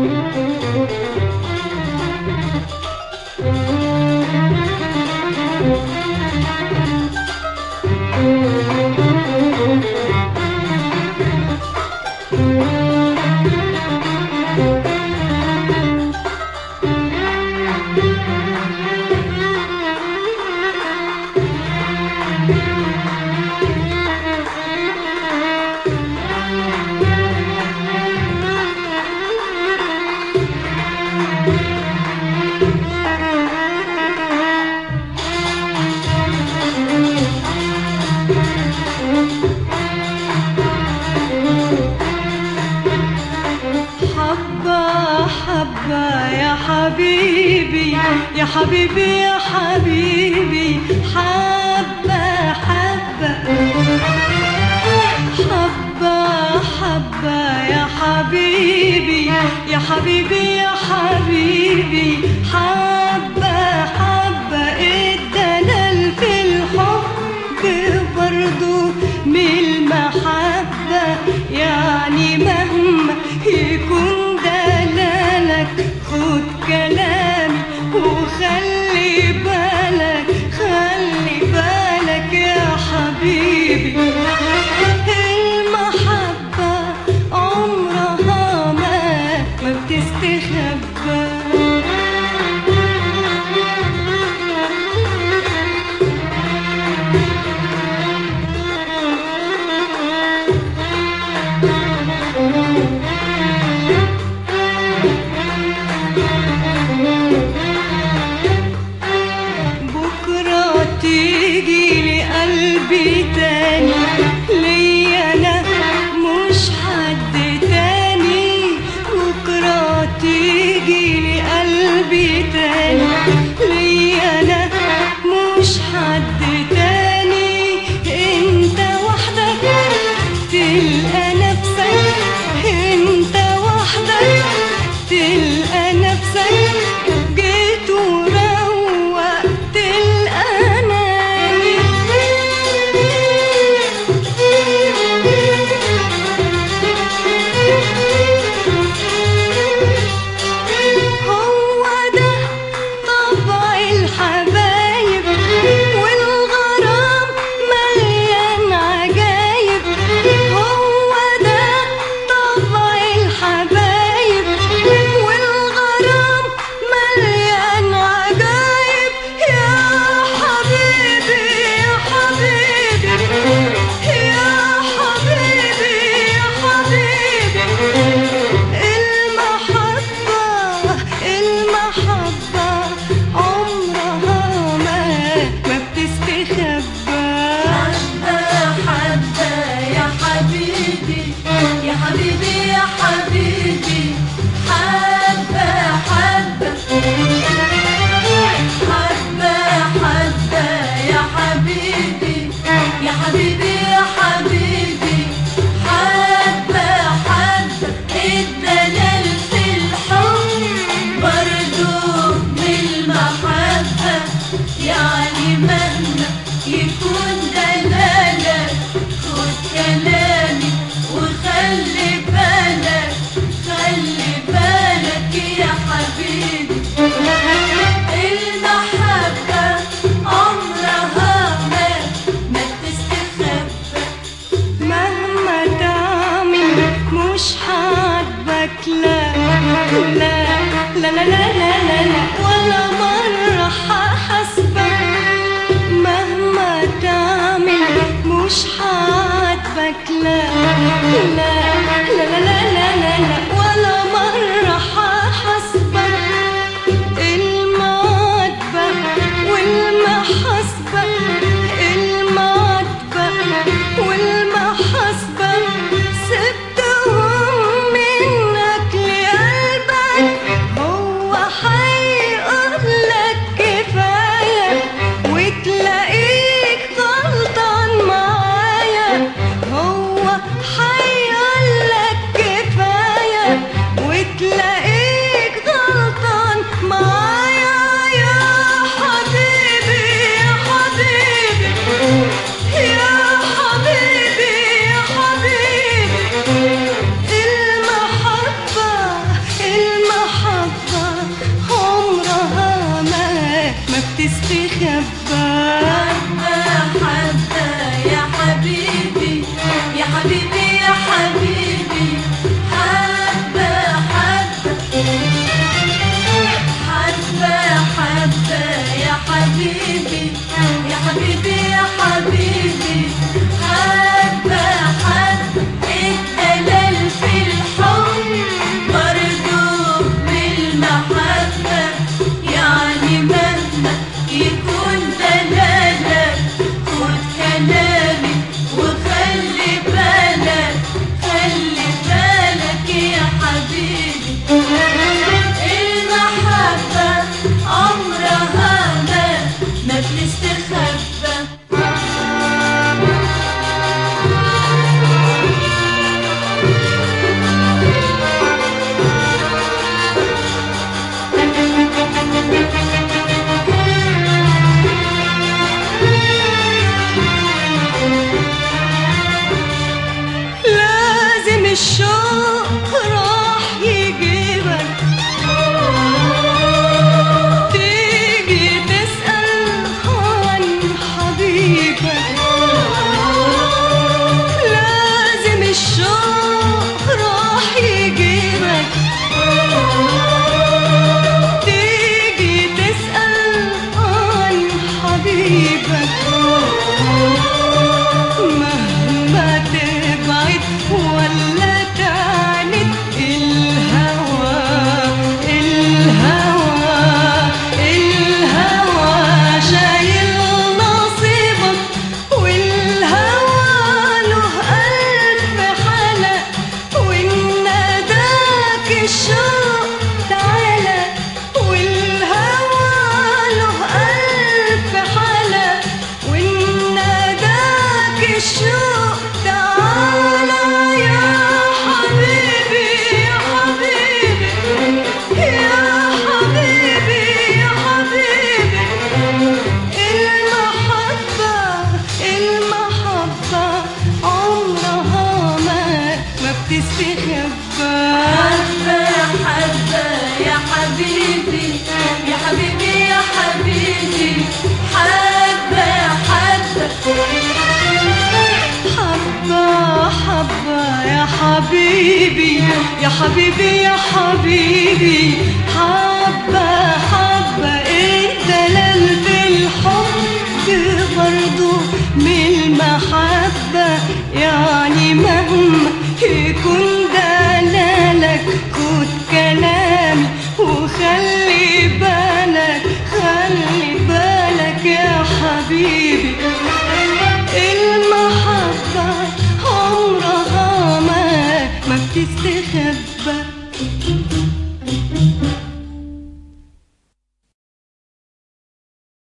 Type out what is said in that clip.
حبة حبة يا حبيبي يا حبيبي يا حبيبي حبة حبة حبة حبة يا حبيبي يا حبيبي يا حبيبي حبة حبة الدلال في الحب برضو من المحبة يعني مهما يكون دلالك خد كلامي وخلي بالك خلي بالك يا حبيبي المحبة عمرها ما ما بتستخبى بكرة تيجي لقلبي تاني ليا أنا مش حد تاني بكرة تيجي لقلبي تاني ليا أنا مش حد تاني أنت وحدك تلقى نفسك أنت وحدك تلقى نفسك جيت وروقت الأناني هو ده طبع الحبايب والغرام مليان عجايب هو ده طبع الحبايب والغرام مليان عجايب يا حبيبي يا حبيبي يا حبيبي يا حبيبي المحبة المحبة عمرها ما ما بتستخبى حبة حبة يا حبيبي يا حبيبي يا حبيبي حبة حبة حبة حبة يا حبيبي يا حبيبي يا حبيبي حبة حبة الدلال في الحب برضو من المحبة يعني مهما يكون دلالك خد كلامي وخلي بالك خلي بالك يا حبيبي المحبة عمرها ما ما تستخبى مهما تعمل مش حاجبك لا لا لا لا لا لا لا, لا ولا مرة ححسبك مهما تعمل مش حاجبك لا لا لا لا لا لا لا, لا ولا مرة ححسبك المعاتبة والمحاسبة المعاتبة والمحاسبة سبتهم منك لقلبك هو حيقول لك كفاية وتلاقيك غلطان معايا هو حيقول لك حبيبي يا حبيبي حبة حبة الدلال في الحب برضو من المحبة يعني